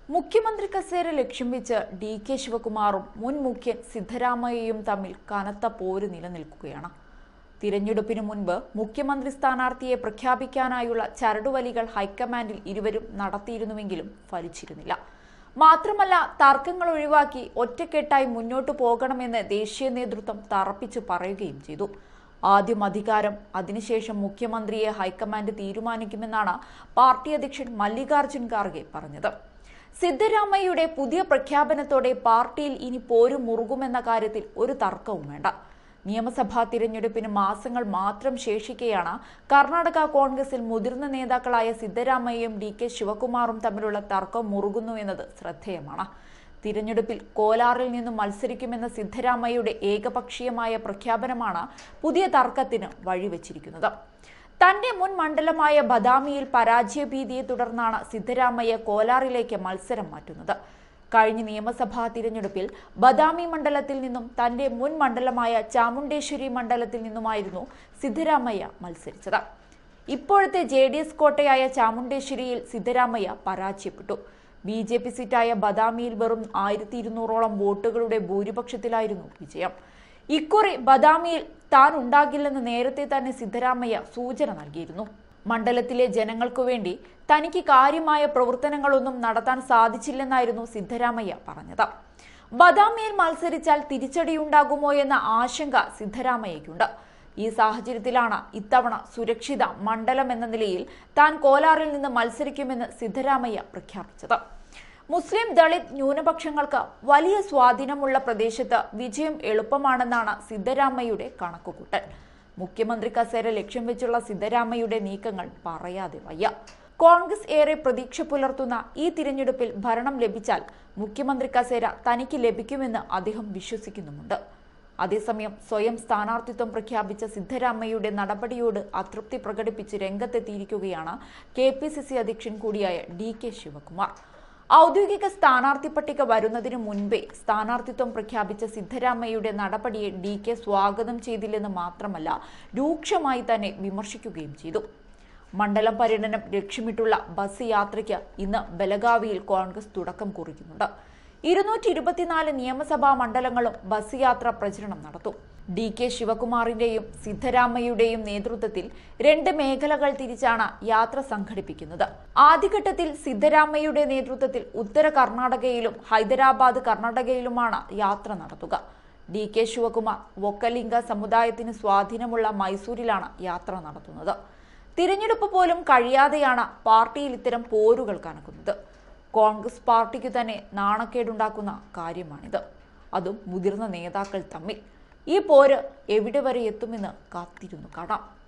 മുഖ്യമന്ത്രി കസേര ലക്ഷ്യം വെച്ച് ഡി കെ ശിവകുമാറും മുൻ മുഖ്യൻ സിദ്ധരാമയ്യയും തമ്മിൽ കനത്ത പോര് നിലനിൽക്കുകയാണ് തിരഞ്ഞെടുപ്പിന് മുൻപ് മുഖ്യമന്ത്രി സ്ഥാനാർത്ഥിയെ പ്രഖ്യാപിക്കാനായുള്ള ചരടുവലികൾ ഹൈക്കമാൻഡിൽ ഇരുവരും നടത്തിയിരുന്നുവെങ്കിലും ഫലിച്ചിരുന്നില്ല മാത്രമല്ല തർക്കങ്ങൾ ഒഴിവാക്കി ഒറ്റക്കെട്ടായി മുന്നോട്ടു പോകണമെന്ന് ദേശീയ നേതൃത്വം തറപ്പിച്ചു പറയുകയും ചെയ്തു ആദ്യം അധികാരം അതിനുശേഷം മുഖ്യമന്ത്രിയെ ഹൈക്കമാൻഡ് തീരുമാനിക്കുമെന്നാണ് പാർട്ടി അധ്യക്ഷൻ മല്ലികാർജുൻ ഖാർഗെ പറഞ്ഞത് സിദ്ധരാമയ്യയുടെ പുതിയ പ്രഖ്യാപനത്തോടെ പാർട്ടിയിൽ ഇനി പോരും മുറുകുമെന്ന കാര്യത്തിൽ ഒരു തർക്കവും വേണ്ട നിയമസഭാ തിരഞ്ഞെടുപ്പിന് മാസങ്ങൾ മാത്രം ശേഷിക്കെയാണ് കർണാടക കോൺഗ്രസിൽ മുതിർന്ന നേതാക്കളായ സിദ്ധരാമയ്യയും ഡി കെ ശിവകുമാറും തമ്മിലുള്ള തർക്കം മുറുകുന്നു എന്നത് ശ്രദ്ധേയമാണ് തിരഞ്ഞെടുപ്പിൽ കോലാറിൽ നിന്നും മത്സരിക്കുമെന്ന സിദ്ധരാമയ്യയുടെ ഏകപക്ഷീയമായ പ്രഖ്യാപനമാണ് പുതിയ തർക്കത്തിന് വഴിവെച്ചിരിക്കുന്നത് തന്റെ മുൻ മണ്ഡലമായ ബദാമിയിൽ പരാജയഭീതിയെ തുടർന്നാണ് സിദ്ധരാമയ്യ കോലാറിലേക്ക് മത്സരം മാറ്റുന്നത് കഴിഞ്ഞ നിയമസഭാ തിരഞ്ഞെടുപ്പിൽ ബദാമി മണ്ഡലത്തിൽ നിന്നും തന്റെ മുൻ മണ്ഡലമായ ചാമുണ്ടേശ്വരി മണ്ഡലത്തിൽ നിന്നുമായിരുന്നു സിദ്ധരാമയ്യ മത്സരിച്ചത് ഇപ്പോഴത്തെ ജെ ഡി എസ് കോട്ടയായ ചാമുണ്ടേശ്വരിയിൽ സിദ്ധരാമയ്യ പരാജയപ്പെട്ടു ബി ജെ പി സീറ്റായ ബദാമിയിൽ വെറും ആയിരത്തി ഇരുന്നൂറോളം വോട്ടുകളുടെ ഭൂരിപക്ഷത്തിലായിരുന്നു വിജയം ഇക്കുറി ബദാമിയിൽ താൻ ഉണ്ടാകില്ലെന്ന് നേരത്തെ തന്നെ സിദ്ധരാമയ്യ സൂചന നൽകിയിരുന്നു മണ്ഡലത്തിലെ ജനങ്ങൾക്കു വേണ്ടി തനിക്ക് കാര്യമായ പ്രവർത്തനങ്ങളൊന്നും നടത്താൻ സാധിച്ചില്ലെന്നായിരുന്നു സിദ്ധരാമയ്യ പറഞ്ഞത് ബദാമിയിൽ മത്സരിച്ചാൽ തിരിച്ചടിയുണ്ടാകുമോ എന്ന ആശങ്ക സിദ്ധരാമയ്യയ്ക്കുണ്ട് ഈ സാഹചര്യത്തിലാണ് ഇത്തവണ സുരക്ഷിത മണ്ഡലം എന്ന നിലയിൽ താൻ കോലാറിൽ നിന്ന് മത്സരിക്കുമെന്ന് സിദ്ധരാമയ്യ പ്രഖ്യാപിച്ചത് മുസ്ലിം ദളിത് ന്യൂനപക്ഷങ്ങൾക്ക് വലിയ സ്വാധീനമുള്ള പ്രദേശത്ത് വിജയം എളുപ്പമാണെന്നാണ് സിദ്ധരാമയ്യയുടെ കണക്കുകൂട്ടൽ മുഖ്യമന്ത്രി കസേര ലക്ഷ്യം വെച്ചുള്ള സിദ്ധരാമയ്യയുടെ നീക്കങ്ങൾ പറയാതെ വയ്യ കോൺഗ്രസ് ഏറെ പ്രതീക്ഷ പുലർത്തുന്ന ഈ തിരഞ്ഞെടുപ്പിൽ ഭരണം ലഭിച്ചാൽ മുഖ്യമന്ത്രി കസേര തനിക്ക് ലഭിക്കുമെന്ന് അദ്ദേഹം വിശ്വസിക്കുന്നുമുണ്ട് അതേസമയം സ്വയം സ്ഥാനാർത്ഥിത്വം പ്രഖ്യാപിച്ച സിദ്ധരാമയ്യയുടെ നടപടിയോട് അതൃപ്തി പ്രകടിപ്പിച്ച് രംഗത്തെത്തിയിരിക്കുകയാണ് കെ പി സി സി അധ്യക്ഷൻ കൂടിയായ ഡി കെ ശിവകുമാർ ഔദ്യോഗിക സ്ഥാനാർത്ഥി പട്ടിക വരുന്നതിനു മുൻപേ സ്ഥാനാർത്ഥിത്വം പ്രഖ്യാപിച്ച സിദ്ധരാമയ്യയുടെ നടപടിയെ ഡി കെ സ്വാഗതം ചെയ്തില്ലെന്ന് മാത്രമല്ല രൂക്ഷമായി തന്നെ വിമർശിക്കുകയും ചെയ്തു മണ്ഡലം പര്യടനം ലക്ഷ്യമിട്ടുള്ള ബസ് യാത്രയ്ക്ക് ഇന്ന് ബലഗാവിയിൽ കോൺഗ്രസ് തുടക്കം കുറിക്കുന്നുണ്ട് ഇരുന്നൂറ്റി ഇരുപത്തിനാല് നിയമസഭാ മണ്ഡലങ്ങളും ബസ് യാത്ര പ്രചരണം നടത്തും ഡി കെ ശിവകുമാറിന്റെയും സിദ്ധരാമയ്യയുടെയും നേതൃത്വത്തിൽ രണ്ട് മേഖലകൾ തിരിച്ചാണ് യാത്ര സംഘടിപ്പിക്കുന്നത് ആദ്യഘട്ടത്തിൽ സിദ്ധരാമയ്യയുടെ നേതൃത്വത്തിൽ ഉത്തര കർണാടകയിലും ഹൈദരാബാദ് കർണാടകയിലുമാണ് യാത്ര നടത്തുക ഡി കെ ശിവകുമാർ വൊക്കലിംഗ സമുദായത്തിന് സ്വാധീനമുള്ള മൈസൂരിലാണ് യാത്ര നടത്തുന്നത് തിരഞ്ഞെടുപ്പ് പോലും കഴിയാതെയാണ് പാർട്ടിയിൽ ഇത്തരം പോരുകൾ കനക്കുന്നത് കോൺഗ്രസ് പാർട്ടിക്ക് തന്നെ നാണക്കേടുണ്ടാക്കുന്ന കാര്യമാണിത് അതും മുതിർന്ന നേതാക്കൾ തമ്മിൽ ഈ പോര് എവിടെ വരെ എത്തുമെന്ന് കാത്തിരുന്നു കാണാം